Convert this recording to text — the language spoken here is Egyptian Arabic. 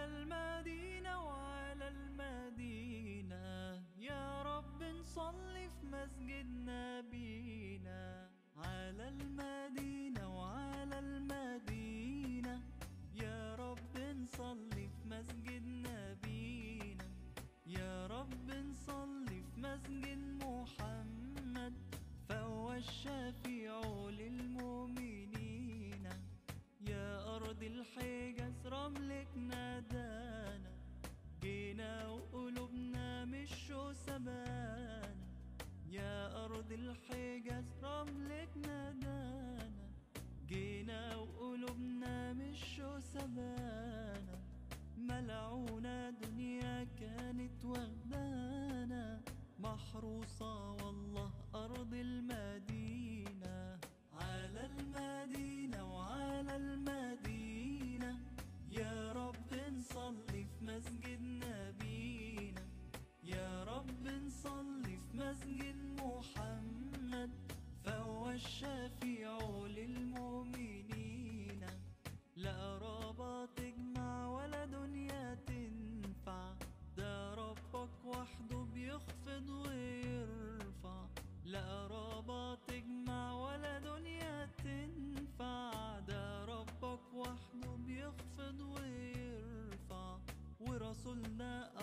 على المدينة وعلى المدينة يا رب نصلي في مسجد نبينا على المدينة وعلى المدينة يا رب نصلي في مسجد نبينا يا رب نصلي في مسجد محمد فهو الشفيع للمؤمنين يا أرض الحجاز رملك نادانا جينا وقلوبنا مش سبانا يا أرض الحجاز رملك نادانا جينا وقلوبنا مش سبانا ملعونة دنيا كانت وغدانا محروسة والله أرض المدينة على المدينة وعلى المدينة يا رب نصلي في مسجد نبينا يا رب نصلي في مسجد محمد فهو الشفيع للمؤمنين لا قرابة تجمع ولا دنيا تنفع ده ربك وحده بيخفض ويرفع لا قرابة تجمع ولا دنيا تنفع ده ربك وحده بيخفض ويرفع ورسولنا